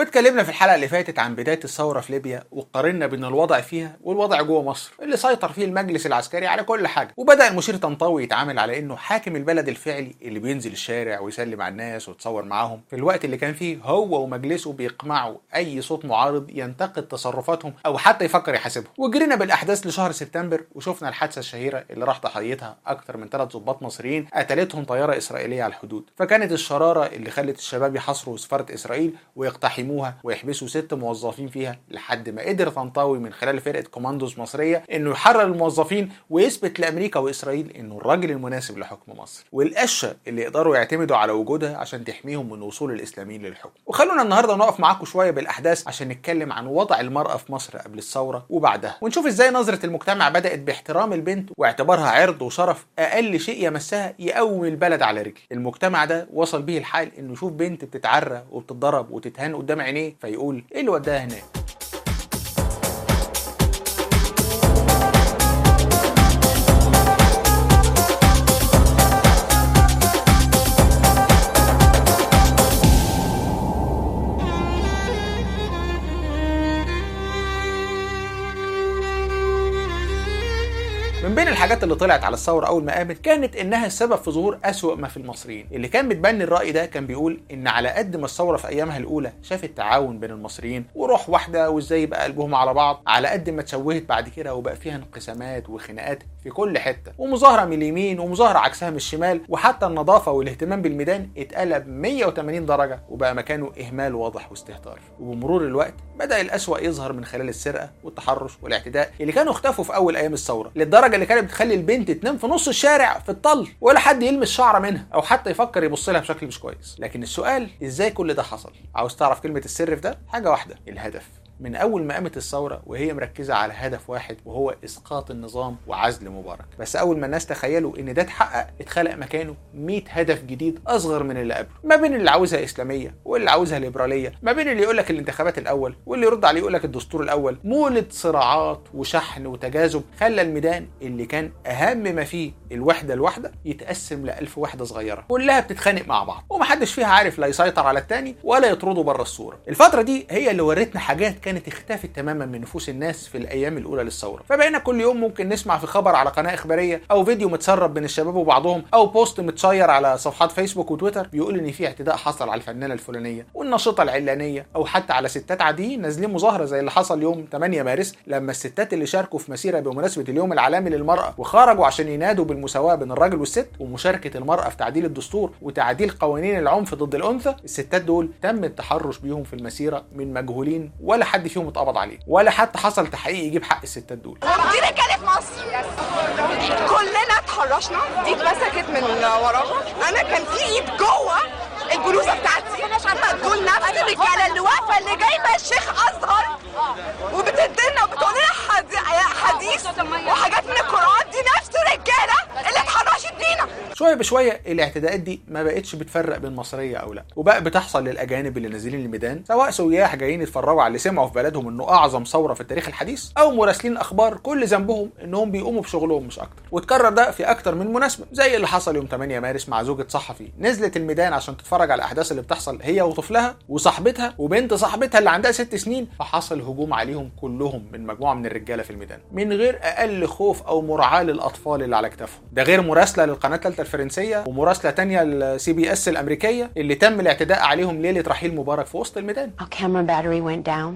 واتكلمنا في الحلقه اللي فاتت عن بدايه الثوره في ليبيا وقارنا بين الوضع فيها والوضع جوه مصر اللي سيطر فيه المجلس العسكري على كل حاجه وبدا المشير طنطاوي يتعامل على انه حاكم البلد الفعلي اللي بينزل الشارع ويسلم على الناس ويتصور معاهم في الوقت اللي كان فيه هو ومجلسه بيقمعوا اي صوت معارض ينتقد تصرفاتهم او حتى يفكر يحاسبهم وجرينا بالاحداث لشهر سبتمبر وشفنا الحادثه الشهيره اللي راح ضحيتها اكتر من ثلاث ضباط مصريين قتلتهم طياره اسرائيليه على الحدود فكانت الشراره اللي خلت الشباب يحاصروا سفاره اسرائيل ويقتحموها ويحبسوا ست موظفين فيها لحد ما قدر طنطاوي من خلال فرقه كوماندوز مصريه انه يحرر الموظفين ويثبت لامريكا واسرائيل انه الراجل المناسب لحكم مصر والقشه اللي يقدروا يعتمدوا على وجودها عشان تحميهم من وصول الاسلاميين للحكم وخلونا النهارده نقف معاكم شويه بالاحداث عشان نتكلم عن وضع المراه في مصر قبل الثوره وبعدها ونشوف ازاي نظره المجتمع بدات باحترام البنت واعتبارها عرض وشرف اقل شيء يمسها يقوم البلد على رجل المجتمع ده وصل به الحال انه يشوف بنت بتتعرى وبتتضرب وتتهان قدام عينيه فيقول ايه اللي وداها هناك من بين الحاجات اللي طلعت على الثوره اول ما قامت كانت انها السبب في ظهور اسوأ ما في المصريين اللي كان متبني الراي ده كان بيقول ان على قد ما الثوره في ايامها الاولى شافت تعاون بين المصريين وروح واحده وازاي يبقى قلبهم على بعض على قد ما اتشوهت بعد كده وبقى فيها انقسامات وخناقات في كل حته ومظاهره من اليمين ومظاهره عكسها من الشمال وحتى النظافه والاهتمام بالميدان اتقلب 180 درجه وبقى مكانه اهمال واضح واستهتار وبمرور الوقت بدا الاسوأ يظهر من خلال السرقه والتحرش والاعتداء اللي كانوا اختفوا في اول ايام الثوره للدرجه اللي كانت بتخلي البنت تنام في نص الشارع في الطل ولا حد يلمس شعره منها او حتى يفكر يبص لها بشكل مش كويس لكن السؤال ازاي كل ده حصل عاوز تعرف كلمه السر في ده حاجه واحده الهدف من اول ما قامت الثوره وهي مركزه على هدف واحد وهو اسقاط النظام وعزل مبارك بس اول ما الناس تخيلوا ان ده اتحقق اتخلق مكانه 100 هدف جديد اصغر من اللي قبله ما بين اللي عاوزها اسلاميه واللي عاوزها ليبراليه ما بين اللي يقول لك الانتخابات الاول واللي يرد عليه يقول لك الدستور الاول مولد صراعات وشحن وتجاذب خلى الميدان اللي كان اهم ما فيه الوحده الواحده يتقسم ل 1000 وحده صغيره كلها بتتخانق مع بعض ومحدش فيها عارف لا يسيطر على التاني ولا يطرده بره الصوره الفتره دي هي اللي ورتنا حاجات كانت اختفت تماما من نفوس الناس في الايام الاولى للثوره فبقينا كل يوم ممكن نسمع في خبر على قناه اخباريه او فيديو متسرب بين الشباب وبعضهم او بوست متشير على صفحات فيسبوك وتويتر بيقول ان في اعتداء حصل على الفنانه الفلانيه والنشطه العلانيه او حتى على ستات عاديين نازلين مظاهره زي اللي حصل يوم 8 مارس لما الستات اللي شاركوا في مسيره بمناسبه اليوم العالمي للمراه وخرجوا عشان ينادوا بالمساواه بين الراجل والست ومشاركه المراه في تعديل الدستور وتعديل قوانين العنف ضد الانثى الستات دول تم التحرش بيهم في المسيره من مجهولين ولا حد فيهم اتقبض عليه ولا حتى حصل تحقيق يجيب حق الستات دول دي رجاله في مصر كلنا اتحرشنا دي اتمسكت من وراها انا كان في ايد جوه البلوزه بتاعتي دول نفس الرجاله اللي واقفه اللي جايبه الشيخ ازهر وبتدينا وبتقول لنا حديث وحاجات من القران دي نفس الرجاله اللي اتحرشت بينا شويه بشويه الاعتداءات دي ما بقتش بتفرق بين مصريه او لا وبقى بتحصل للاجانب اللي نازلين الميدان سواء سياح جايين يتفرجوا على اللي سمعوا في بلدهم انه اعظم ثوره في التاريخ الحديث او مراسلين اخبار كل ذنبهم انهم بيقوموا بشغلهم مش اكتر واتكرر ده في اكتر من مناسبه زي اللي حصل يوم 8 مارس مع زوجة صحفي نزلت الميدان عشان تتفرج على الاحداث اللي بتحصل هي وطفلها وصاحبتها وبنت صاحبتها اللي عندها ست سنين فحصل هجوم عليهم كلهم من مجموعه من الرجاله في الميدان من غير اقل خوف او مراعاه للاطفال اللي على كتافهم ده غير مراسله للقناه الثالثه الفرنسيه ومراسله تانية للسي بي اس الامريكيه اللي تم الاعتداء عليهم ليله رحيل مبارك في وسط الميدان Our camera battery went down.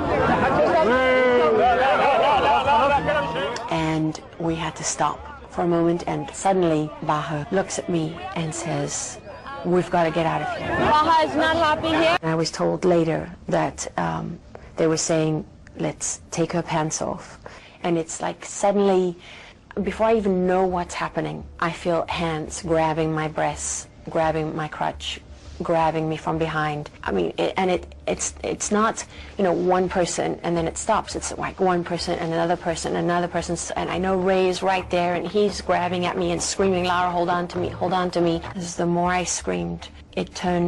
And we had to stop for a moment, and suddenly Baha looks at me and says, We've got to get out of here. Baha is not happy here. And I was told later that um, they were saying, Let's take her pants off. And it's like suddenly, before I even know what's happening, I feel hands grabbing my breasts, grabbing my crutch, grabbing me from behind. I mean, it, and it it's it's not you know one person and then it stops. It's like one person and another person and another person. And I know Ray is right there and he's grabbing at me and screaming, "Lara, hold on to me, hold on to me." As the more I screamed, it turned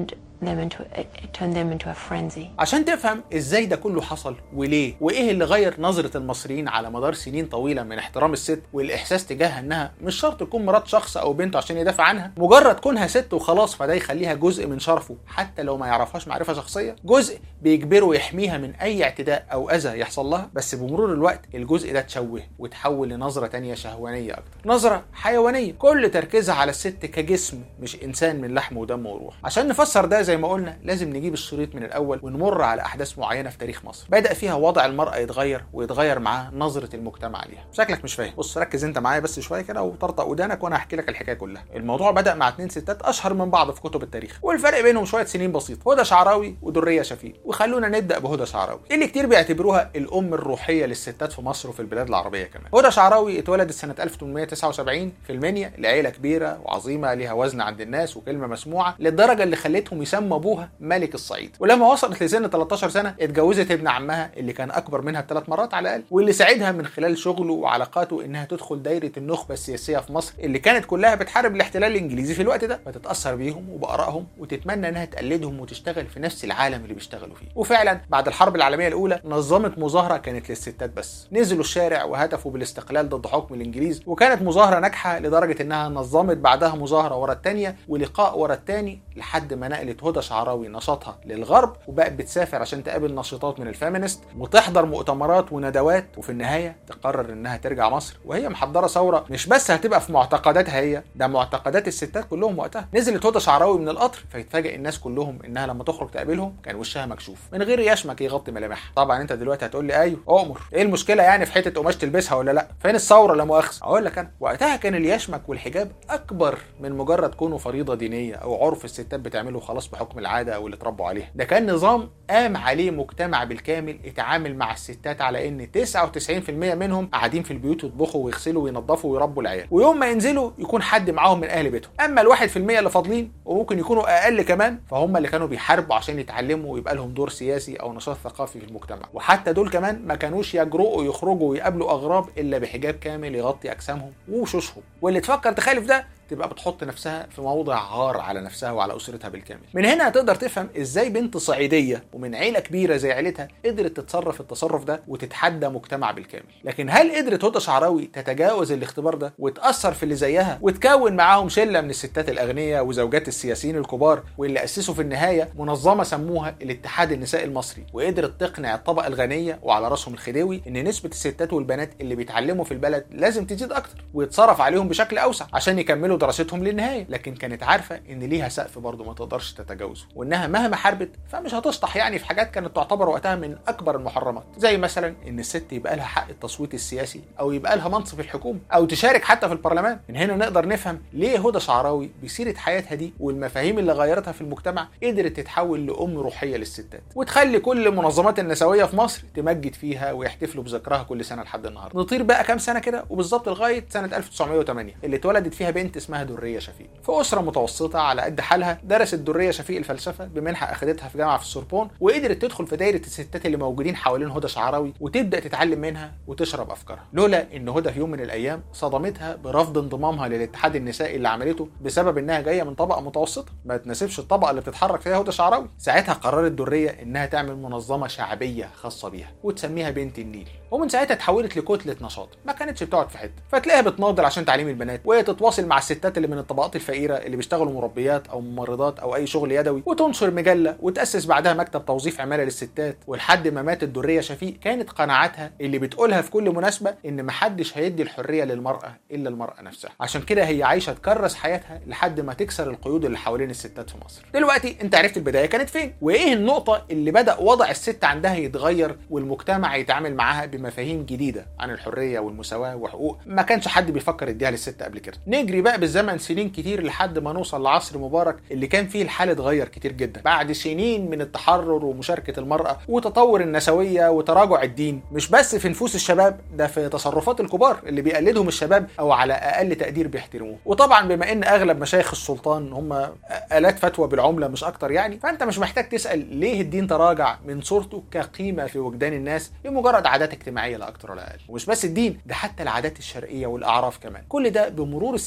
them into it, it turned them into a frenzy. عشان تفهم ازاي ده كله حصل وليه وايه اللي غير نظرة المصريين على مدار سنين طويلة من احترام الست والاحساس تجاهها انها مش شرط تكون مرات شخص او بنته عشان يدافع عنها مجرد كونها ست وخلاص فده يخليها جزء من شرفه حتى لو ما يعرفهاش معرفة شخصية جزء بيجبره يحميها من اي اعتداء او اذى يحصل لها بس بمرور الوقت الجزء ده اتشوه وتحول لنظرة تانية شهوانية اكتر نظرة حيوانية كل تركيزها على الست كجسم مش انسان من لحم ودم وروح عشان نفسر ده زي ما قلنا لازم نجيب الشريط من الاول ونمر على احداث معينه في تاريخ مصر بدا فيها وضع المراه يتغير ويتغير معاه نظره المجتمع ليها شكلك مش فاهم بص ركز انت معايا بس شويه كده وطرطق ودانك وانا هحكي لك الحكايه كلها الموضوع بدا مع اتنين ستات اشهر من بعض في كتب التاريخ والفرق بينهم شويه سنين بسيط هدى شعراوي ودريه شفيق وخلونا نبدا بهدى شعراوي اللي كتير بيعتبروها الام الروحيه للستات في مصر وفي البلاد العربيه كمان هدى شعراوي اتولدت سنه 1879 في المنيا لعيله كبيره وعظيمه ليها وزن عند الناس وكلمه مسموعه للدرجه اللي خلتهم يسموا ابوها ملك الصعيد ولما وصلت لسن 13 سنه اتجوزت ابن عمها اللي كان اكبر منها بثلاث مرات على الاقل واللي ساعدها من خلال شغله وعلاقاته انها تدخل دايره النخبه السياسيه في مصر اللي كانت كلها بتحارب الاحتلال الانجليزي في الوقت ده فتتاثر بيهم وبارائهم وتتمنى انها تقلدهم وتشتغل في نفس العالم اللي بيشتغلوا فيه وفعلا بعد الحرب العالميه الاولى نظمت مظاهره كانت للستات بس نزلوا الشارع وهتفوا بالاستقلال ضد حكم الانجليز وكانت مظاهره ناجحه لدرجه انها نظمت بعدها مظاهره ورا الثانيه ولقاء ورا الثاني لحد ما نقلت هدى شعراوي نشاطها للغرب وبقت بتسافر عشان تقابل نشيطات من الفيمينست وتحضر مؤتمرات وندوات وفي النهايه تقرر انها ترجع مصر وهي محضره ثوره مش بس هتبقى في معتقداتها هي ده معتقدات الستات كلهم وقتها نزلت هدى شعراوي من القطر فيتفاجئ الناس كلهم انها لما تخرج تقابلهم كان وشها مكشوف من غير يشمك يغطي ملامحها طبعا انت دلوقتي هتقول لي ايوه اؤمر ايه المشكله يعني في حته قماش تلبسها ولا لا فين الثوره لا مؤاخذه اقول لك انا وقتها كان اليشمك والحجاب اكبر من مجرد كونه فريضه دينيه او عرف الستات بتعمله خلاص بحكم العاده او اللي اتربوا عليها ده كان نظام قام عليه مجتمع بالكامل اتعامل مع الستات على ان 99% منهم قاعدين في البيوت يطبخوا ويغسلوا وينظفوا ويربوا العيال ويوم ما ينزلوا يكون حد معاهم من اهل بيتهم اما الواحد في المية اللي فاضلين وممكن يكونوا اقل كمان فهم اللي كانوا بيحاربوا عشان يتعلموا ويبقى لهم دور سياسي او نشاط ثقافي في المجتمع وحتى دول كمان ما كانوش يجرؤوا يخرجوا ويقابلوا اغراب الا بحجاب كامل يغطي اجسامهم ووشوشهم واللي تفكر تخالف ده تبقى بتحط نفسها في موضع عار على نفسها وعلى اسرتها بالكامل. من هنا هتقدر تفهم ازاي بنت صعيديه ومن عيله كبيره زي عيلتها قدرت تتصرف التصرف ده وتتحدى مجتمع بالكامل. لكن هل قدرت هدى شعراوي تتجاوز الاختبار ده وتاثر في اللي زيها وتكون معاهم شله من الستات الاغنياء وزوجات السياسيين الكبار واللي اسسوا في النهايه منظمه سموها الاتحاد النسائي المصري وقدرت تقنع الطبقه الغنيه وعلى راسهم الخديوي ان نسبه الستات والبنات اللي بيتعلموا في البلد لازم تزيد اكتر ويتصرف عليهم بشكل اوسع عشان يكملوا دراستهم للنهايه لكن كانت عارفه ان ليها سقف برضه ما تقدرش تتجاوزه وانها مهما حاربت فمش هتشطح يعني في حاجات كانت تعتبر وقتها من اكبر المحرمات زي مثلا ان الست يبقى لها حق التصويت السياسي او يبقى لها منصب في الحكومه او تشارك حتى في البرلمان من هنا نقدر نفهم ليه هدى شعراوي بسيره حياتها دي والمفاهيم اللي غيرتها في المجتمع قدرت تتحول لام روحيه للستات وتخلي كل المنظمات النسويه في مصر تمجد فيها ويحتفلوا بذكرها كل سنه لحد النهارده نطير بقى كام سنه كده وبالظبط لغايه سنه 1908 اللي اتولدت فيها بنت اسمها دريه شفيق في اسره متوسطه على قد حالها درست دريه شفيق الفلسفه بمنحه اخدتها في جامعه في السوربون وقدرت تدخل في دايره الستات اللي موجودين حوالين هدى شعراوي وتبدا تتعلم منها وتشرب افكارها لولا ان هدى في يوم من الايام صدمتها برفض انضمامها للاتحاد النسائي اللي عملته بسبب انها جايه من طبقه متوسطه ما تناسبش الطبقه اللي بتتحرك فيها هدى شعراوي ساعتها قررت دريه انها تعمل منظمه شعبيه خاصه بيها وتسميها بنت النيل ومن ساعتها اتحولت لكتله نشاط ما كانتش بتقعد في حته فتلاقيها بتناضل عشان تعليم البنات وهي تتواصل مع الستات اللي من الطبقات الفقيره اللي بيشتغلوا مربيات او ممرضات او اي شغل يدوي وتنشر مجله وتاسس بعدها مكتب توظيف عماله للستات ولحد ما ماتت دريه شفيق كانت قناعاتها اللي بتقولها في كل مناسبه ان محدش هيدي الحريه للمراه الا المراه نفسها عشان كده هي عايشه تكرس حياتها لحد ما تكسر القيود اللي حوالين الستات في مصر دلوقتي انت عرفت البدايه كانت فين وايه النقطه اللي بدا وضع الست عندها يتغير والمجتمع يتعامل معاها بمفاهيم جديده عن الحريه والمساواه وحقوق ما كانش حد بيفكر يديها للست قبل كده نجري بقى بالزمن سنين كتير لحد ما نوصل لعصر مبارك اللي كان فيه الحال اتغير كتير جدا بعد سنين من التحرر ومشاركه المراه وتطور النسويه وتراجع الدين مش بس في نفوس الشباب ده في تصرفات الكبار اللي بيقلدهم الشباب او على اقل تقدير بيحترموه وطبعا بما ان اغلب مشايخ السلطان هم الات فتوى بالعمله مش اكتر يعني فانت مش محتاج تسال ليه الدين تراجع من صورته كقيمه في وجدان الناس لمجرد عادات اجتماعيه لا اكتر ولا اقل ومش بس الدين ده حتى العادات الشرقيه والاعراف كمان كل ده بمرور السنين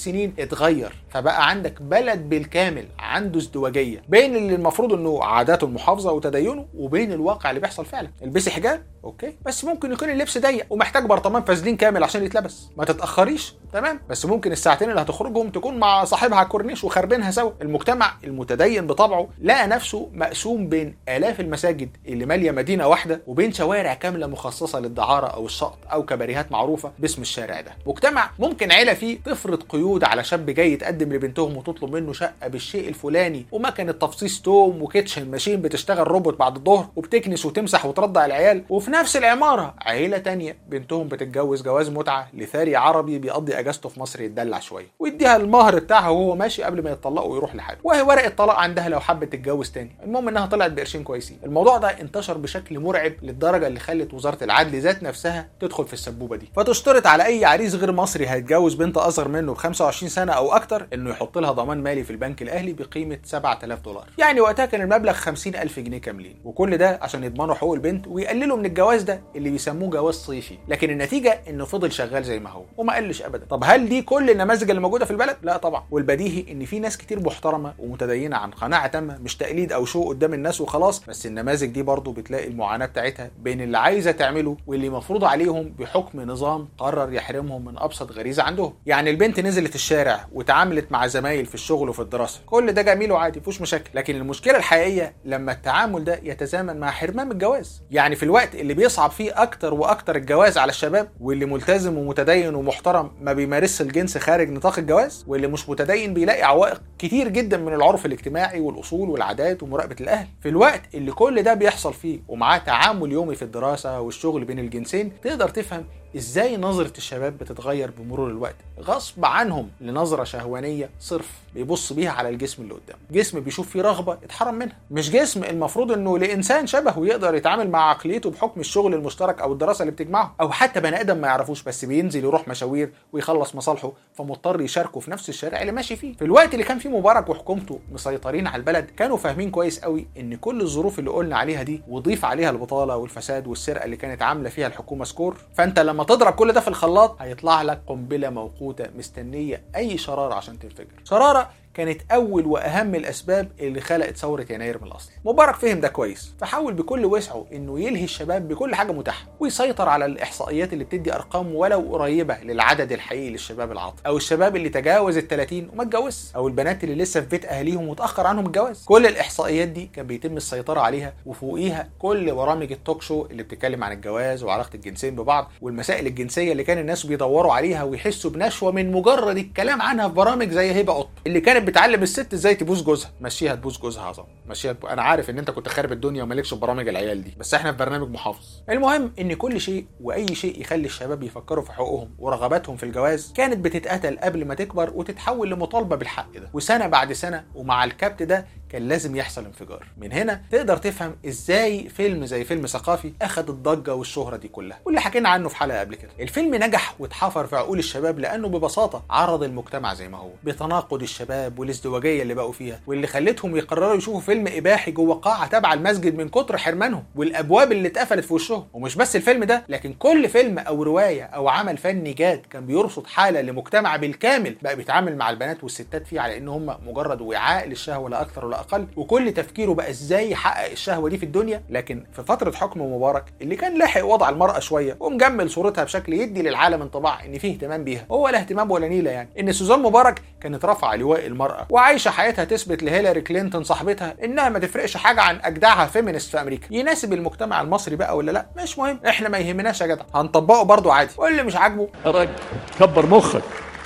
اتغير فبقى عندك بلد بالكامل عنده ازدواجيه بين اللي المفروض انه عاداته المحافظه وتدينه وبين الواقع اللي بيحصل فعلا البسي حجاب اوكي بس ممكن يكون اللبس ضيق ومحتاج برطمان فازلين كامل عشان يتلبس ما تتاخريش تمام بس ممكن الساعتين اللي هتخرجهم تكون مع صاحبها على الكورنيش وخربينها سوا المجتمع المتدين بطبعه لقى نفسه مقسوم بين الاف المساجد اللي ماليه مدينه واحده وبين شوارع كامله مخصصه للدعاره او الشقط او كباريهات معروفه باسم الشارع ده مجتمع ممكن عيله فيه تفرض قيود على شاب جاي يتقدم لبنتهم وتطلب منه شقه بالشيء الفلاني ومكنه تفصيص توم وكيتشن ماشين بتشتغل روبوت بعد الظهر وبتكنس وتمسح وترضع العيال وفي نفس العماره عيله تانية بنتهم بتتجوز جواز متعه لثري عربي بيقضي اجازته في مصر يتدلع شويه ويديها المهر بتاعها وهو ماشي قبل ما يتطلقوا ويروح لحاله وهي ورقه طلاق عندها لو حبت تتجوز تاني المهم انها طلعت بقرشين كويسين الموضوع ده انتشر بشكل مرعب للدرجه اللي خلت وزاره العدل ذات نفسها تدخل في السبوبه دي فتشترط على اي عريس غير مصري هيتجوز بنت اصغر منه ب 25 سنه او اكتر انه يحط لها ضمان مالي في البنك الاهلي بقيمه 7000 دولار يعني وقتها كان المبلغ 50000 جنيه كاملين وكل ده عشان يضمنوا حقوق البنت ويقللوا من الجواز ده اللي بيسموه جواز صيفي لكن النتيجه انه فضل شغال زي ما هو وما قلش ابدا طب هل دي كل النماذج اللي موجوده في البلد لا طبعا والبديهي ان في ناس كتير محترمه ومتدينه عن قناعه تامه مش تقليد او شو قدام الناس وخلاص بس النماذج دي برضه بتلاقي المعاناه بتاعتها بين اللي عايزه تعمله واللي مفروض عليهم بحكم نظام قرر يحرمهم من ابسط غريزه عندهم يعني البنت نزلت الشارع وتعاملت مع زمايل في الشغل وفي الدراسه كل ده جميل وعادي مفيش مشاكل لكن المشكله الحقيقيه لما التعامل ده يتزامن مع حرمان الجواز يعني في الوقت اللي بيصعب فيه اكتر واكتر الجواز على الشباب واللي ملتزم ومتدين ومحترم ما بيمارسش الجنس خارج نطاق الجواز واللي مش متدين بيلاقي عوائق كتير جدا من العرف الاجتماعي والاصول والعادات ومراقبه الاهل في الوقت اللي كل ده بيحصل فيه ومعاه تعامل يومي في الدراسه والشغل بين الجنسين تقدر تفهم ازاي نظرة الشباب بتتغير بمرور الوقت غصب عنهم لنظرة شهوانية صرف بيبص بيها على الجسم اللي قدامه جسم بيشوف فيه رغبة اتحرم منها مش جسم المفروض انه لانسان شبهه يقدر يتعامل مع عقليته بحكم الشغل المشترك او الدراسة اللي بتجمعه او حتى بني ادم ما يعرفوش بس بينزل يروح مشاوير ويخلص مصالحه فمضطر يشاركه في نفس الشارع اللي ماشي فيه في الوقت اللي كان فيه مبارك وحكومته مسيطرين على البلد كانوا فاهمين كويس قوي ان كل الظروف اللي قلنا عليها دي وضيف عليها البطالة والفساد والسرقة اللي كانت عاملة فيها الحكومة سكور فانت لما تضرب كل ده في الخلاط هيطلع لك قنبله موقوته مستنيه اي شراره عشان تنفجر شراره كانت اول واهم الاسباب اللي خلقت ثوره يناير من الاصل مبارك فهم ده كويس فحاول بكل وسعه انه يلهي الشباب بكل حاجه متاحه ويسيطر على الاحصائيات اللي بتدي ارقام ولو قريبه للعدد الحقيقي للشباب العاطل او الشباب اللي تجاوز ال 30 وما اتجوزش او البنات اللي لسه في بيت اهاليهم وتاخر عنهم الجواز كل الاحصائيات دي كان بيتم السيطره عليها وفوقيها كل برامج التوك شو اللي بتتكلم عن الجواز وعلاقه الجنسين ببعض والمسائل الجنسيه اللي كان الناس بيدوروا عليها ويحسوا بنشوه من مجرد الكلام عنها في برامج زي هبه قط اللي كانت بتعلم الست ازاي تبوس جوزها مشيها تبوس جوزها عظم مشيها تبو... انا عارف ان انت كنت خارب الدنيا ومالكش في برامج العيال دي بس احنا في برنامج محافظ المهم ان كل شيء واي شيء يخلي الشباب يفكروا في حقوقهم ورغباتهم في الجواز كانت بتتقتل قبل ما تكبر وتتحول لمطالبه بالحق ده وسنه بعد سنه ومع الكبت ده كان لازم يحصل انفجار من هنا تقدر تفهم ازاي فيلم زي فيلم ثقافي اخذ الضجه والشهره دي كلها واللي حكينا عنه في حلقه قبل كده الفيلم نجح واتحفر في عقول الشباب لانه ببساطه عرض المجتمع زي ما هو بتناقض الشباب والازدواجيه اللي بقوا فيها واللي خلتهم يقرروا يشوفوا فيلم اباحي جوه قاعه تابعه المسجد من كتر حرمانهم والابواب اللي اتقفلت في وشهم ومش بس الفيلم ده لكن كل فيلم او روايه او عمل فني جاد كان بيرصد حاله لمجتمع بالكامل بقى بيتعامل مع البنات والستات فيه على ان هم مجرد وعاء للشهوه لا اكثر ولا اقل وكل تفكيره بقى ازاي يحقق الشهوه دي في الدنيا لكن في فتره حكم مبارك اللي كان لاحق وضع المراه شويه ومجمل صورتها بشكل يدي للعالم انطباع ان فيه اهتمام بيها هو لا اهتمام ولا نيله يعني ان سوزان مبارك كانت رافعه لواء المراه وعايشه حياتها تثبت لهيلاري كلينتون صاحبتها انها ما تفرقش حاجه عن اجدعها فيمينست في امريكا يناسب المجتمع المصري بقى ولا لا مش مهم احنا ما يهمناش يا جدع هنطبقه برضه عادي واللي مش عاجبه يا راجل كبر مخك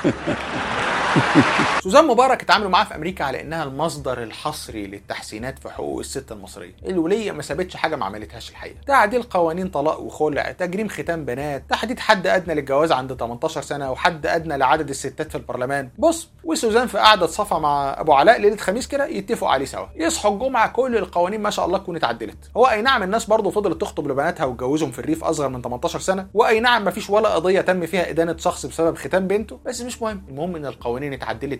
سوزان مبارك اتعاملوا معاها في امريكا على انها المصدر الحصري للتحسينات في حقوق الست المصريه الوليه ما سابتش حاجه ما عملتهاش الحقيقه تعديل قوانين طلاق وخلع تجريم ختان بنات تحديد حد ادنى للجواز عند 18 سنه وحد ادنى لعدد الستات في البرلمان بص وسوزان في قعده صفا مع ابو علاء ليله خميس كده يتفقوا عليه سوا يصحوا الجمعه كل القوانين ما شاء الله تكون اتعدلت هو اي نعم الناس برضه فضلت تخطب لبناتها وتجوزهم في الريف اصغر من 18 سنه واي نعم ما فيش ولا قضيه تم فيها ادانه شخص بسبب ختان بنته بس مش مهم المهم ان القوانين اتعدلت اهو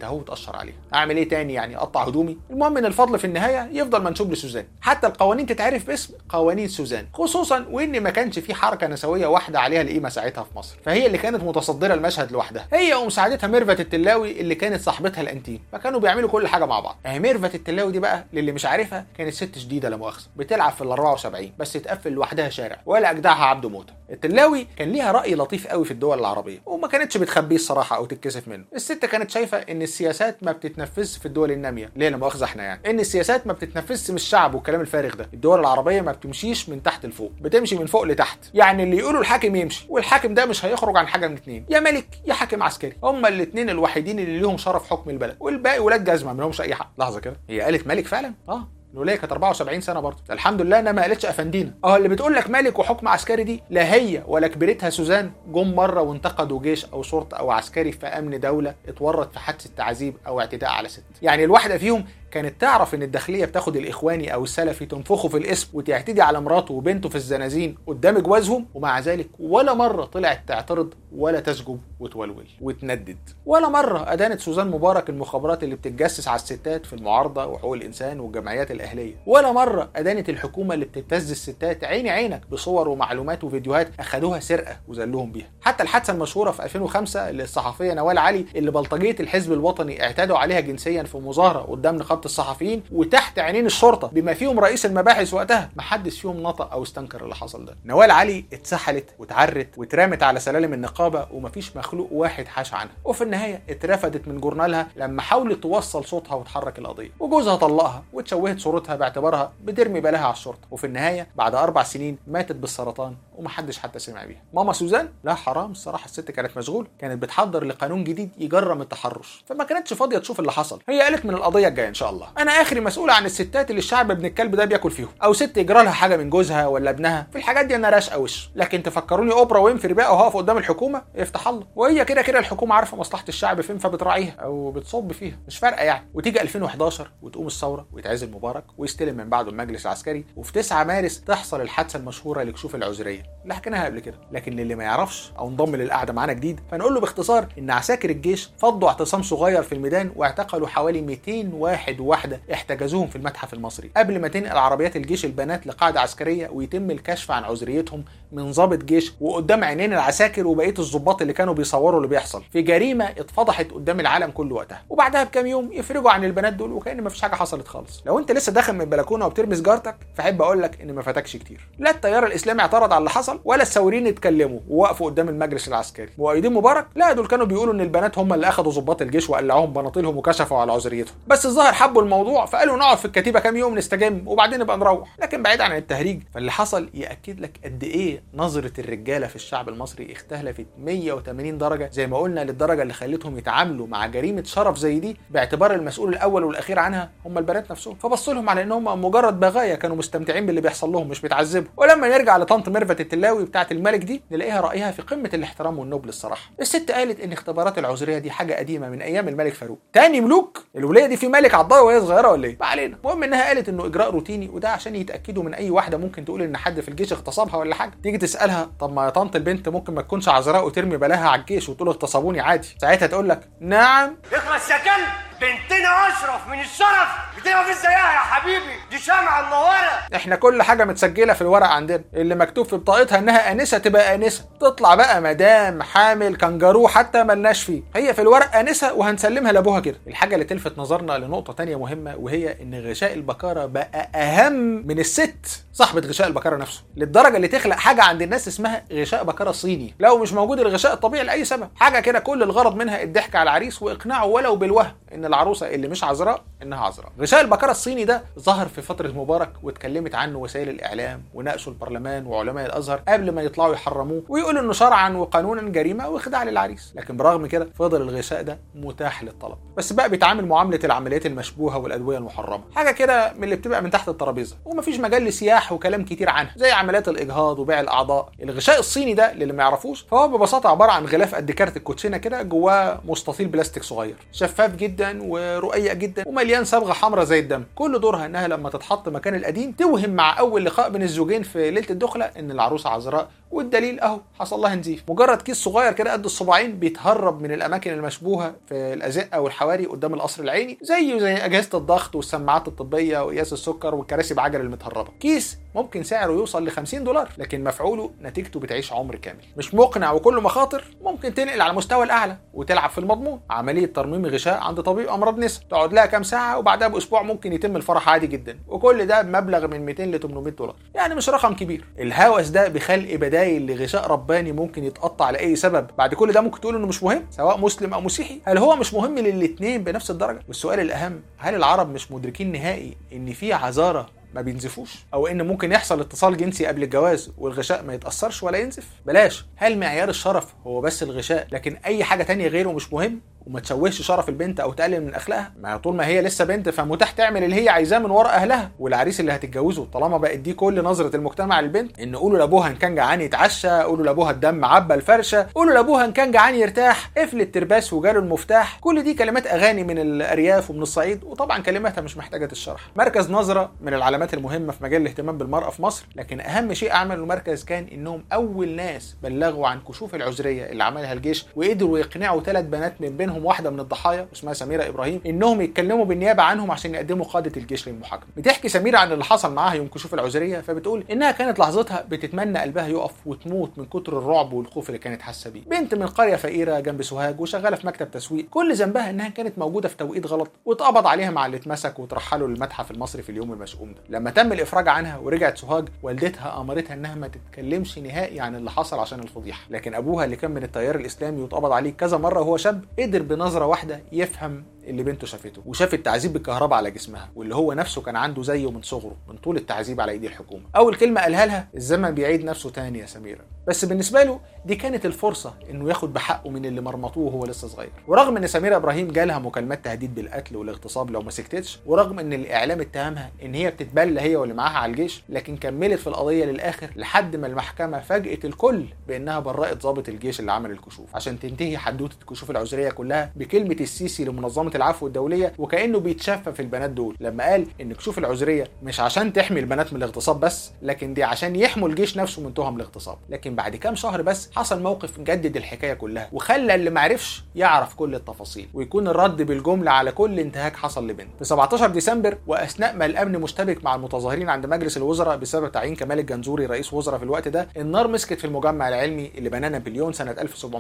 اهو وتقشر عليها اعمل ايه تاني يعني اقطع هدومي المهم ان الفضل في النهايه يفضل منسوب لسوزان حتى القوانين تتعرف باسم قوانين سوزان خصوصا وان ما كانش في حركه نسويه واحده عليها القيمه ساعتها في مصر فهي اللي كانت متصدره المشهد لوحدها هي ومساعدتها ميرفت التلاوي اللي كانت صاحبتها الانتيم فكانوا بيعملوا كل حاجه مع بعض اهي ميرفت التلاوي دي بقى للي مش عارفها كانت ست شديده لا مؤاخذه بتلعب في ال 74 بس تقفل لوحدها شارع ولا اجدعها عبده موته التلاوي كان ليها راي لطيف قوي في الدول العربيه وما كانتش بتخبيه الصراحه او تتكسف منه الست كانت شايفه ان السياسات ما بتتنفذش في الدول الناميه ليه لا مؤاخذه احنا يعني ان السياسات ما بتتنفذش من الشعب والكلام الفارغ ده الدول العربيه ما بتمشيش من تحت لفوق بتمشي من فوق لتحت يعني اللي يقولوا الحاكم يمشي والحاكم ده مش هيخرج عن حاجه من اتنين يا ملك يا حاكم عسكري هما الاثنين الوحيدين اللي ليهم شرف حكم البلد والباقي ولاد جزمه ما لهمش اي حق لحظه كده هي قالت ملك فعلا اه الولايه كانت 74 سنه برضه الحمد لله انها ما قالتش افندينا اه اللي بتقول لك ملك وحكم عسكري دي لا هي ولا كبيرتها سوزان جم مره وانتقدوا جيش او شرطه او عسكري في امن دوله اتورط في حادثه تعذيب او اعتداء على ست يعني الواحده فيهم كانت تعرف ان الداخليه بتاخد الاخواني او السلفي تنفخه في الاسم وتعتدي على مراته وبنته في الزنازين قدام جوازهم ومع ذلك ولا مره طلعت تعترض ولا تسجب وتولول وتندد ولا مره ادانت سوزان مبارك المخابرات اللي بتتجسس على الستات في المعارضه وحقوق الانسان والجمعيات الاهليه ولا مره ادانت الحكومه اللي بتبتز الستات عيني عينك بصور ومعلومات وفيديوهات اخدوها سرقه وذلوهم بيها حتى الحادثه المشهوره في 2005 للصحفيه نوال علي اللي بلطجيه الحزب الوطني اعتادوا عليها جنسيا في مظاهره قدام نقابه الصحفيين وتحت عينين الشرطه بما فيهم رئيس المباحث وقتها محدش فيهم نطق او استنكر اللي حصل ده نوال علي اتسحلت واتعرت واترمت على سلالم النقابه ومفيش مخلوق واحد حاش عنها وفي النهايه اترفدت من جورنالها لما حاولت توصل صوتها وتحرك القضيه وجوزها طلقها وتشوهت صورتها باعتبارها بترمي بلاها على الشرطه وفي النهايه بعد اربع سنين ماتت بالسرطان ومحدش حتى سمع بيها ماما سوزان لا حرام الصراحه الست كانت مشغوله كانت بتحضر لقانون جديد يجرم التحرش فما كانتش فاضيه تشوف اللي حصل هي قالت من القضيه الجايه ان شاء الله انا اخري مسؤوله عن الستات اللي الشعب ابن الكلب ده بياكل فيهم او ست يجرى لها حاجه من جوزها ولا ابنها في الحاجات دي انا راشقه وش لكن تفكروني اوبرا وينفري بقى وهقف قدام الحكومه افتح الله وهي كده كده الحكومه عارفه مصلحه الشعب فين فبتراعيها او بتصب فيها مش فارقه يعني وتيجي 2011 وتقوم الثوره ويتعزل مبارك ويستلم من بعده المجلس العسكري وفي 9 مارس تحصل الحادثه المشهوره لكشوف العذريه اللي حكيناها قبل كده لكن للي ما يعرفش او انضم للقعده معانا جديد فنقول له باختصار ان عساكر الجيش فضوا اعتصام صغير في الميدان واعتقلوا حوالي 200 واحد وواحده احتجزوهم في المتحف المصري قبل ما تنقل عربيات الجيش البنات لقاعده عسكريه ويتم الكشف عن عذريتهم من ضابط جيش وقدام عينين العساكر وبقيه الضباط اللي كانوا بيصوروا اللي بيحصل في جريمه اتفضحت قدام العالم كله وقتها وبعدها بكام يوم يفرجوا عن البنات دول وكان مفيش حاجه حصلت خالص لو انت لسه داخل من البلكونه وبترمي سجارتك فاحب اقول لك ان ما فاتكش كتير لا التيار الاسلامي اعترض على اللي حصل ولا الثوريين اتكلموا ووقفوا قدام المجلس العسكري مؤيدين مبارك لا دول كانوا بيقولوا ان البنات هم اللي اخذوا ضباط الجيش وقلعوهم بناطيلهم وكشفوا على عذريتهم بس الظاهر حبوا الموضوع فقالوا نقعد في الكتيبه كام يوم نستجم وبعدين نبقى نروح لكن بعيد عن التهريج فاللي حصل ياكد لك قد ايه نظره الرجاله في الشعب المصري اختلفت 180 درجه زي ما قلنا للدرجه اللي خلتهم يتعاملوا مع جريمه شرف زي دي باعتبار المسؤول الاول والاخير عنها هم البنات نفسهم فبصوا لهم على انهم مجرد بغايا كانوا مستمتعين باللي بيحصل لهم مش بيتعذبوا ولما نرجع لطنط ميرفت التلاوي بتاعه الملك دي نلاقيها رايها في قمه الاحترام والنبل الصراحه الست قالت ان اختبارات العذريه دي حاجه قديمه من ايام الملك فاروق تاني ملوك الولايه دي في ملك عضها وهي صغيره ولا ايه ما علينا المهم انها قالت انه اجراء روتيني وده عشان يتاكدوا من اي واحده ممكن تقول ان حد في الجيش اغتصبها ولا حاجه تيجي تسالها طب ما يا طنط البنت ممكن ما تكونش عذراء وترمي بلاها على الجيش وتقول اغتصبوني عادي ساعتها تقول لك نعم اخلص يا كلب بنتنا اشرف من الشرف بتبقى في زيها يا حبيبي دي شمعة منورة احنا كل حاجه متسجله في الورق عندنا اللي مكتوب في بطاقتها انها انسه تبقى انسه تطلع بقى مدام حامل كنجارو حتى ملناش فيه هي في الورق انسه وهنسلمها لابوها كده الحاجه اللي تلفت نظرنا لنقطه تانية مهمه وهي ان غشاء البكاره بقى اهم من الست صاحبه غشاء البكاره نفسه للدرجه اللي تخلق حاجه عند الناس اسمها غشاء بكاره صيني لو مش موجود الغشاء الطبيعي لاي سبب حاجه كده كل الغرض منها الضحك على العريس واقناعه ولو بالوهم ان العروسه اللي مش عذراء انها عذراء غشاء البكاره الصيني ده ظهر في فتره مبارك واتكلمت عنه وسائل الاعلام وناقشوا البرلمان وعلماء الازهر قبل ما يطلعوا يحرموه ويقولوا انه شرعا وقانونا جريمه واخداع للعريس لكن برغم كده فضل الغشاء ده متاح للطلب بس بقى بيتعامل معامله العمليات المشبوهه والادويه المحرمه حاجه كده من اللي بتبقى من تحت الترابيزه ومفيش مجال لسياح وكلام كتير عنها زي عمليات الاجهاض وبيع الاعضاء الغشاء الصيني ده للي ما يعرفوش فهو ببساطه عباره عن غلاف قد كارت الكوتشينه كده جواه مستطيل بلاستيك صغير شفاف جدا ورقيق جدا ومليان صبغه حمراء زي الدم كل دورها انها لما تتحط مكان القديم توهم مع اول لقاء بين الزوجين في ليله الدخله ان العروسه عذراء والدليل اهو حصل لها نزيف مجرد كيس صغير كده قد الصباعين بيتهرب من الاماكن المشبوهه في الازقه والحواري قدام القصر العيني زيه زي اجهزه الضغط والسماعات الطبيه وقياس السكر والكراسي بعجل المتهربه كيس ممكن سعره يوصل ل 50 دولار لكن مفعوله نتيجته بتعيش عمر كامل مش مقنع وكله مخاطر ممكن تنقل على المستوى الاعلى وتلعب في المضمون عمليه ترميم غشاء عند طبيب امراض نسا تقعد لها كام ساعه وبعدها باسبوع ممكن يتم الفرح عادي جدا وكل ده بمبلغ من 200 ل 800 دولار يعني مش رقم كبير الهوس ده بخلق بدايل لغشاء رباني ممكن يتقطع لاي سبب بعد كل ده ممكن تقول انه مش مهم سواء مسلم او مسيحي هل هو مش مهم للاثنين بنفس الدرجه والسؤال الاهم هل العرب مش مدركين نهائي ان في عذاره ما بينزفوش او ان ممكن يحصل اتصال جنسي قبل الجواز والغشاء ما يتاثرش ولا ينزف بلاش هل معيار الشرف هو بس الغشاء لكن اي حاجه تانية غيره مش مهم وما تشوهش شرف البنت او تقلل من اخلاقها ما طول ما هي لسه بنت فمتاح تعمل اللي هي عايزاه من ورا اهلها والعريس اللي هتتجوزه طالما بقت دي كل نظره المجتمع للبنت ان قولوا لابوها ان كان جعان يتعشى قولوا لابوها الدم عبى الفرشه قولوا لابوها ان كان جعان يرتاح قفل الترباس وجاله المفتاح كل دي كلمات اغاني من الارياف ومن الصعيد وطبعا كلماتها مش محتاجه تشرح مركز نظره من العلامات المهمه في مجال الاهتمام بالمراه في مصر لكن اهم شيء عمله المركز كان انهم اول ناس بلغوا عن كشوف العذريه اللي عملها الجيش وقدروا يقنعوا ثلاث بنات من بينهم واحده من الضحايا اسمها سميره ابراهيم انهم يتكلموا بالنيابه عنهم عشان يقدموا قاده الجيش للمحاكمه بتحكي سميره عن اللي حصل معاها يوم كشوف العذريه فبتقول انها كانت لحظتها بتتمنى قلبها يقف وتموت من كتر الرعب والخوف اللي كانت حاسه بيه بنت من قريه فقيره جنب سوهاج وشغاله في مكتب تسويق كل ذنبها انها كانت موجوده في توقيت غلط واتقبض عليها مع اللي اتمسك وترحلوا للمتحف المصري في اليوم المشؤوم ده لما تم الافراج عنها ورجعت سوهاج والدتها امرتها انها ما تتكلمش نهائي عن اللي حصل عشان الفضيحه لكن ابوها اللي كان من التيار الاسلامي واتقبض عليه كذا مره وهو شاب قدر بنظره واحده يفهم اللي بنته شافته وشاف التعذيب بالكهرباء على جسمها واللي هو نفسه كان عنده زيه من صغره من طول التعذيب على ايدي الحكومه اول كلمه قالها لها الزمن بيعيد نفسه تاني يا سميره بس بالنسبه له دي كانت الفرصه انه ياخد بحقه من اللي مرمطوه وهو لسه صغير ورغم ان سميره ابراهيم جالها مكالمات تهديد بالقتل والاغتصاب لو ما سكتتش ورغم ان الاعلام اتهمها ان هي بتتبلى هي واللي معاها على الجيش لكن كملت في القضيه للاخر لحد ما المحكمه فاجئت الكل بانها برأت ضابط الجيش اللي عمل الكشوف عشان تنتهي حدوته الكشوف العذريه كلها بكلمه السيسي لمنظمه العفو الدوليه وكانه بيتشفى في البنات دول لما قال ان كشوف العذريه مش عشان تحمي البنات من الاغتصاب بس لكن دي عشان يحموا الجيش نفسه من تهم الاغتصاب لكن بعد كام شهر بس حصل موقف جدد الحكايه كلها وخلى اللي معرفش يعرف كل التفاصيل ويكون الرد بالجمله على كل انتهاك حصل لبنت في 17 ديسمبر واثناء ما الامن مشتبك مع المتظاهرين عند مجلس الوزراء بسبب تعيين كمال الجنزوري رئيس وزراء في الوقت ده النار مسكت في المجمع العلمي اللي بناه نابليون سنه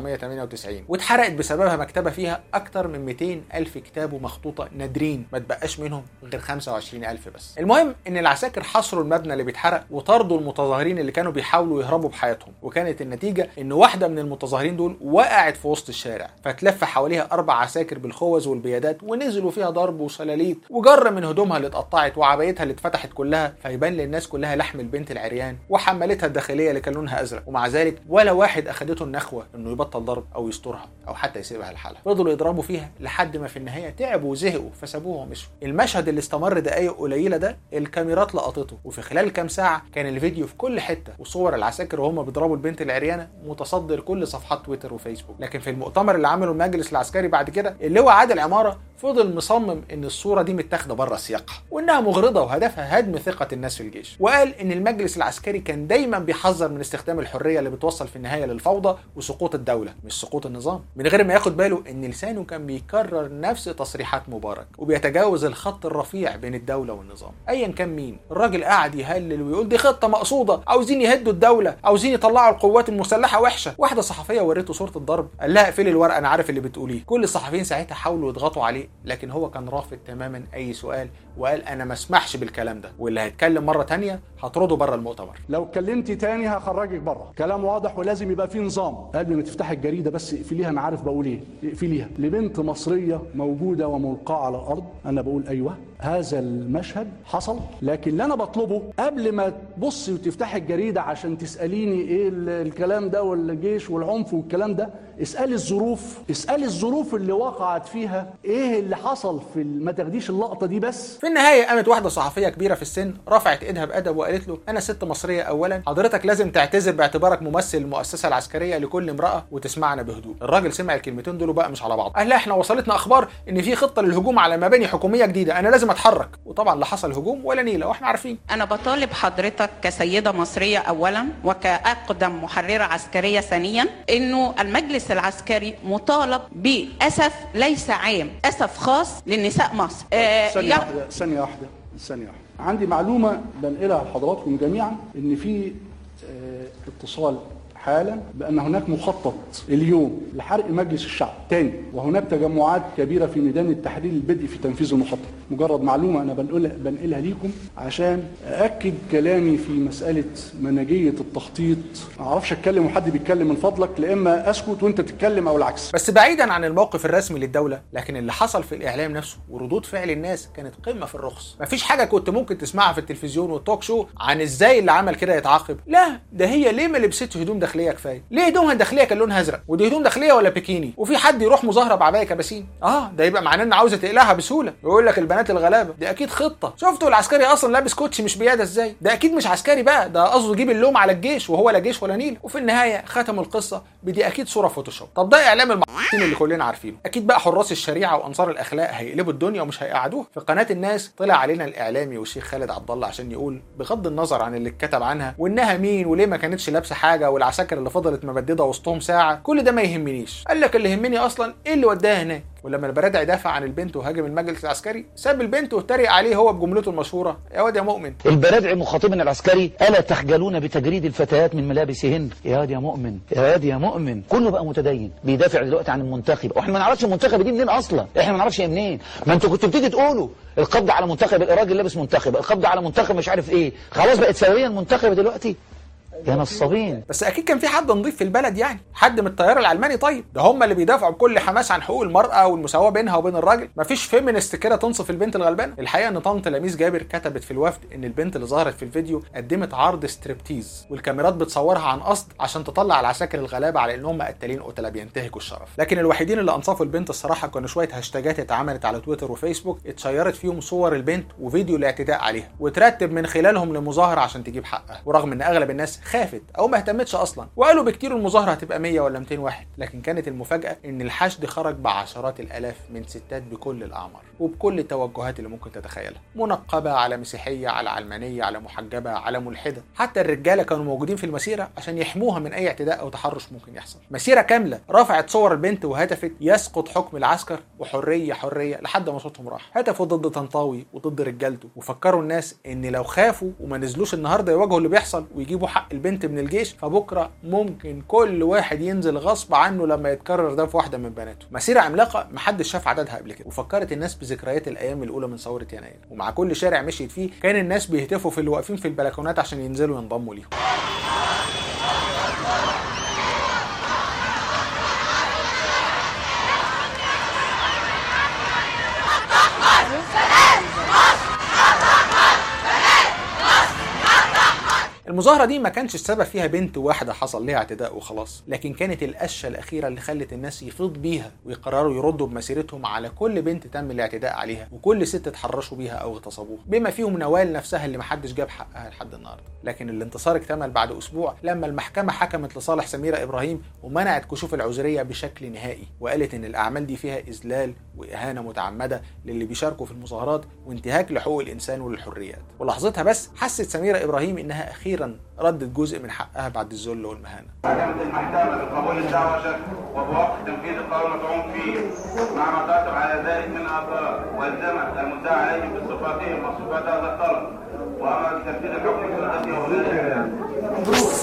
1798 واتحرقت بسببها مكتبه فيها اكتر من 200 الف كتاب ومخطوطه نادرين ما تبقاش منهم غير 25 الف بس المهم ان العساكر حصروا المبنى اللي بيتحرق وطردوا المتظاهرين اللي كانوا بيحاولوا يهربوا بحياتهم وكانت النتيجه ان واحده من المتظاهرين دول وقعت في وسط الشارع فتلف حواليها اربع عساكر بالخوذ والبيادات ونزلوا فيها ضرب وشلاليت وجر من هدومها اللي اتقطعت وعبايتها اللي اتفتحت كلها فيبان للناس كلها لحم البنت العريان وحملتها الداخليه اللي كان لونها ازرق ومع ذلك ولا واحد اخدته النخوه انه يبطل ضرب او يسترها او حتى يسيبها لحالها فضلوا يضربوا فيها لحد ما في النهايه تعبوا وزهقوا فسابوها ومشوا المشهد اللي استمر دقايق قليله ده الكاميرات لقطته وفي خلال كام ساعه كان الفيديو في كل حته وصور العساكر وهم بيضربوا البنت العريانه متصدر كل صفحات تويتر وفيسبوك لكن في المؤتمر اللي عمله المجلس العسكري بعد كده اللي هو عادل عماره فضل مصمم ان الصوره دي متاخده بره سياقها وانها مغرضه وهدفها هدم ثقه الناس في الجيش وقال ان المجلس العسكري كان دايما بيحذر من استخدام الحريه اللي بتوصل في النهايه للفوضى وسقوط الدوله مش سقوط النظام من غير ما ياخد باله ان لسانه كان بيكرر نفس تصريحات مبارك وبيتجاوز الخط الرفيع بين الدوله والنظام ايا كان مين الراجل قاعد يهلل ويقول دي خطه مقصوده عاوزين يهدوا الدوله عاوزين يطلعوا القوات المسلحه وحشه واحده صحفيه وريته صوره الضرب قال لها اقفلي الورقه انا عارف اللي بتقوليه كل الصحفيين ساعتها حاولوا يضغطوا عليه لكن هو كان رافض تماما اي سؤال وقال انا ما اسمحش بالكلام ده واللي هيتكلم مره تانية هطرده بره المؤتمر لو اتكلمتي تاني هخرجك بره كلام واضح ولازم يبقى فيه نظام قبل ما تفتحي الجريده بس اقفليها انا عارف بقول ايه اقفليها لبنت مصريه موجوده وملقاه على الارض انا بقول ايوه هذا المشهد حصل لكن اللي انا بطلبه قبل ما تبصي وتفتحي الجريده عشان تساليني ايه ال- الكلام ده والجيش والعنف والكلام ده اسالي الظروف اسالي الظروف اللي وقعت فيها ايه اللي حصل في ال- ما تاخديش اللقطه دي بس في النهايه قامت واحده صحفيه كبيره في السن رفعت ايدها بادب وقالت له انا ست مصريه اولا حضرتك لازم تعتذر باعتبارك ممثل المؤسسه العسكريه لكل امراه وتسمعنا بهدوء الراجل سمع الكلمتين دول بقى مش على بعض قال لا احنا وصلتنا اخبار ان في خطه للهجوم على مباني حكوميه جديده انا لازم اتحرك وطبعا لا حصل هجوم ولا نيله واحنا عارفين أنا بطالب حضرتك كسيدة مصرية أولا وكأقدم محررة عسكرية ثانيا إنه المجلس العسكري مطالب بأسف ليس عام أسف خاص لنساء مصر آه، ثانية يا- واحدة ثانية واحدة ثانية واحدة عندي معلومة بنقلها لحضراتكم جميعا إن في آه، اتصال حالا بأن هناك مخطط اليوم لحرق مجلس الشعب تاني وهناك تجمعات كبيرة في ميدان التحرير البدء في تنفيذ المخطط مجرد معلومة أنا بنقلها, بنقلها ليكم عشان أأكد كلامي في مسألة منهجية التخطيط ما أعرفش أتكلم وحد بيتكلم من فضلك لا إما أسكت وأنت تتكلم أو العكس بس بعيدا عن الموقف الرسمي للدوله لكن اللي حصل في الاعلام نفسه وردود فعل الناس كانت قمه في الرخص مفيش حاجه كنت ممكن تسمعها في التلفزيون والتوك شو عن ازاي اللي عمل كده يتعاقب لا ده هي ليه ما لبستش هدوم داخليه كفايه ليه هدومها الداخليه كان لونها ازرق ودي هدوم داخليه ولا بيكيني وفي حد يروح مظاهره بعبايه كباسين اه ده يبقى معناه ان عاوزه تقلعها بسهوله يقول لك البنات الغلابه دي اكيد خطه شفتوا العسكري اصلا لابس كوتشي مش بياده ازاي ده اكيد مش عسكري بقى ده قصده يجيب اللوم على الجيش وهو لا جيش ولا نيل وفي النهايه ختموا القصه بدي اكيد صوره فوتوشوب طب ده اعلام المحطين اللي كلنا عارفينه اكيد بقى حراس الشريعه وانصار الاخلاق هيقلبوا الدنيا ومش هيقعدوها في قناه الناس طلع علينا الاعلامي والشيخ خالد عبد الله عشان يقول بغض النظر عن اللي اتكتب عنها وانها مين وليه ما كانتش لابسه حاجه والعساكر اللي فضلت مبدده وسطهم ساعه كل ده ما يهمنيش قال لك اللي يهمني اصلا ايه اللي وداها هناك ولما البرادعي دافع عن البنت وهاجم المجلس العسكري ساب البنت واتريق عليه هو بجملته المشهوره يا واد يا مؤمن البرادعي مخاطبا العسكري ألا تخجلون بتجريد الفتيات من ملابسهن يا واد يا مؤمن يا واد يا مؤمن كله بقى متدين بيدافع دلوقتي عن المنتخب واحنا ما نعرفش المنتخب دي منين اصلا احنا ما نعرفش هي منين ما انتوا كنتوا بتيجي تقولوا القبض على منتخب الراجل لابس منتخب القبض على منتخب مش عارف ايه خلاص بقت سويا منتخب دلوقتي يا نصابين بس اكيد كان في حد نضيف في البلد يعني حد من التيار العلماني طيب ده هم اللي بيدافعوا بكل حماس عن حقوق المراه والمساواه بينها وبين الراجل مفيش فيمينست كده تنصف البنت الغلبانه الحقيقه ان طنط لميس جابر كتبت في الوفد ان البنت اللي ظهرت في الفيديو قدمت عرض ستريبتيز والكاميرات بتصورها عن قصد عشان تطلع العساكر الغلابه على انهم قتالين قتله بينتهكوا الشرف لكن الوحيدين اللي انصفوا البنت الصراحه كانوا شويه هاشتاجات اتعملت على تويتر وفيسبوك اتشيرت فيهم صور البنت وفيديو الاعتداء عليها وترتب من خلالهم لمظاهره عشان تجيب حقها ورغم ان اغلب الناس خافت او ما اهتمتش اصلا وقالوا بكتير المظاهره هتبقى 100 ولا 200 واحد لكن كانت المفاجاه ان الحشد خرج بعشرات الالاف من ستات بكل الاعمار وبكل التوجهات اللي ممكن تتخيلها منقبه على مسيحيه على علمانيه على محجبه على ملحده حتى الرجاله كانوا موجودين في المسيره عشان يحموها من اي اعتداء او تحرش ممكن يحصل مسيره كامله رفعت صور البنت وهتفت يسقط حكم العسكر وحريه حريه لحد ما صوتهم راح هتفوا ضد طنطاوي وضد رجالته وفكروا الناس ان لو خافوا وما نزلوش النهارده يواجهوا اللي بيحصل ويجيبوا حق البنت من الجيش فبكره ممكن كل واحد ينزل غصب عنه لما يتكرر ده في واحده من بناته مسيره عملاقه محدش شاف عددها قبل كده وفكرت الناس بذكريات الايام الاولى من ثوره يناير ومع كل شارع مشيت فيه كان الناس بيهتفوا في اللي واقفين في البلكونات عشان ينزلوا ينضموا ليهم المظاهرة دي ما كانش السبب فيها بنت واحدة حصل ليها اعتداء وخلاص، لكن كانت القشة الأخيرة اللي خلت الناس يفيض بيها ويقرروا يردوا بمسيرتهم على كل بنت تم الاعتداء عليها وكل ست اتحرشوا بيها أو اغتصبوها، بما فيهم نوال نفسها اللي محدش جاب حقها لحد النهاردة، لكن الانتصار اكتمل بعد أسبوع لما المحكمة حكمت لصالح سميرة إبراهيم ومنعت كشوف العذرية بشكل نهائي، وقالت إن الأعمال دي فيها إذلال وإهانة متعمدة للي بيشاركوا في المظاهرات وانتهاك لحقوق الإنسان وللحريات، ولحظتها بس حست سميرة إبراهيم إنها أخيرا ردت جزء من حقها بعد الذل والمهانة حكمت المحكمة بقبول الدعوة شك وبوقف تنفيذ القانون المدعوم فيه مع ما ترتب على ذلك من آثار والزمت المدعى عليهم بصفاتهم وصفات هذا الطلب وأمر بتنفيذ الحكم في ولاده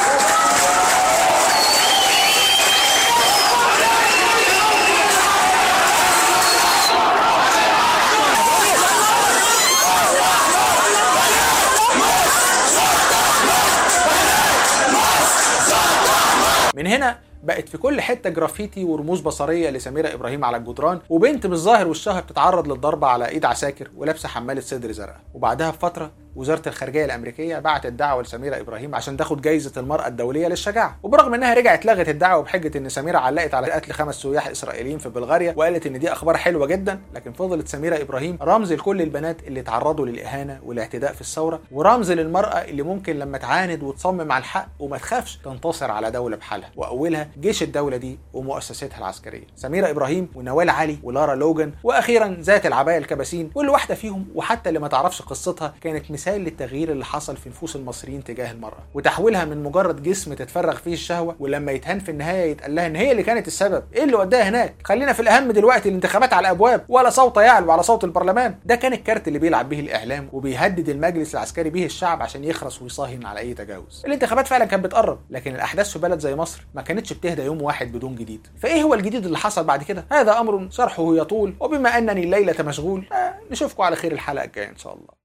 من هنا بقت في كل حته جرافيتي ورموز بصريه لسميره ابراهيم على الجدران وبنت بالظاهر وشها بتتعرض للضرب على ايد عساكر ولابسه حماله صدر زرقاء وبعدها بفتره وزاره الخارجيه الامريكيه بعتت دعوه لسميره ابراهيم عشان تاخد جائزه المراه الدوليه للشجاعه وبرغم انها رجعت لغت الدعوه بحجه ان سميره علقت على قتل خمس سياح اسرائيليين في بلغاريا وقالت ان دي اخبار حلوه جدا لكن فضلت سميره ابراهيم رمز لكل البنات اللي تعرضوا للاهانه والاعتداء في الثوره ورمز للمراه اللي ممكن لما تعاند وتصمم على الحق وما تخافش تنتصر على دوله بحالها واولها جيش الدوله دي ومؤسساتها العسكريه سميره ابراهيم ونوال علي ولارا لوجان واخيرا ذات العبايه الكباسين كل واحده فيهم وحتى اللي ما تعرفش قصتها كانت مثال للتغيير اللي حصل في نفوس المصريين تجاه المراه وتحويلها من مجرد جسم تتفرغ فيه الشهوه ولما يتهان في النهايه يتقال لها ان هي اللي كانت السبب ايه اللي وداها هناك خلينا في الاهم دلوقتي الانتخابات على الابواب ولا صوت يعلو على صوت البرلمان ده كان الكارت اللي بيلعب به الاعلام وبيهدد المجلس العسكري به الشعب عشان يخرس ويصاهن على اي تجاوز الانتخابات فعلا كانت بتقرب لكن الاحداث في بلد زي مصر ما كانتش بتهدى يوم واحد بدون جديد فايه هو الجديد اللي حصل بعد كده هذا امر شرحه يطول وبما انني الليله مشغول آه نشوفكم على خير الحلقه الجايه ان شاء الله